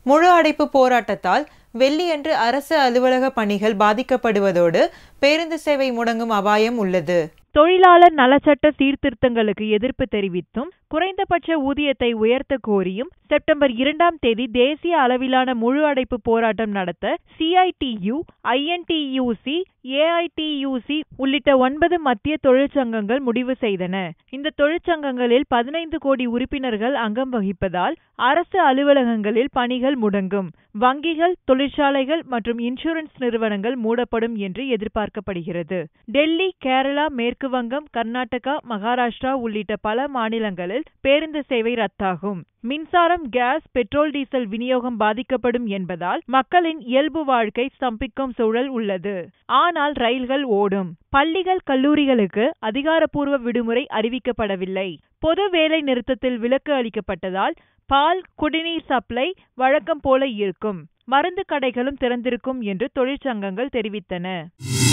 முழு அடைப்பு போராட்டத்தால் வெள்ளியன்று அரசு அலுவலக பணிகள் பாதிக்கப்படுவதோடு பேருந்து சேவை முடங்கும் அபாயம் உள்ளது தொழிலாளர் நலச்சட்ட சீர்திருத்தங்களுக்கு எதிர்ப்பு தெரிவித்தும் குறைந்தபட்ச ஊதியத்தை உயர்த்த கோரியும் செப்டம்பர் இரண்டாம் தேதி தேசிய அளவிலான முழு அடைப்பு போராட்டம் நடத்த சிஐடியு ஐஎன்டியூசி ஏஐடியூசி உள்ளிட்ட ஒன்பது மத்திய தொழிற்சங்கங்கள் முடிவு செய்தன இந்த தொழிற்சங்கங்களில் பதினைந்து கோடி உறுப்பினர்கள் அங்கம் வகிப்பதால் அரசு அலுவலகங்களில் பணிகள் முடங்கும் வங்கிகள் தொழிற்சாலைகள் மற்றும் இன்சூரன்ஸ் நிறுவனங்கள் மூடப்படும் என்று எதிர்பார்க்கப்படுகிறது டெல்லி கேரளா மேற்கு வங்கம் கர்நாடகா மகாராஷ்டிரா உள்ளிட்ட பல மாநிலங்களில் பேருந்து சேவை ரத்தாகும் மின்சாரம் கேஸ் பெட்ரோல் டீசல் விநியோகம் பாதிக்கப்படும் என்பதால் மக்களின் இயல்பு வாழ்க்கை ஸ்தம்பிக்கும் சூழல் உள்ளது ஆனால் ரயில்கள் ஓடும் பள்ளிகள் கல்லூரிகளுக்கு அதிகாரப்பூர்வ விடுமுறை அறிவிக்கப்படவில்லை பொது வேலை நிறுத்தத்தில் விலக்கு அளிக்கப்பட்டதால் பால் குடிநீர் சப்ளை வழக்கம் போல இருக்கும் மருந்து கடைகளும் திறந்திருக்கும் என்று தொழிற்சங்கங்கள் தெரிவித்தன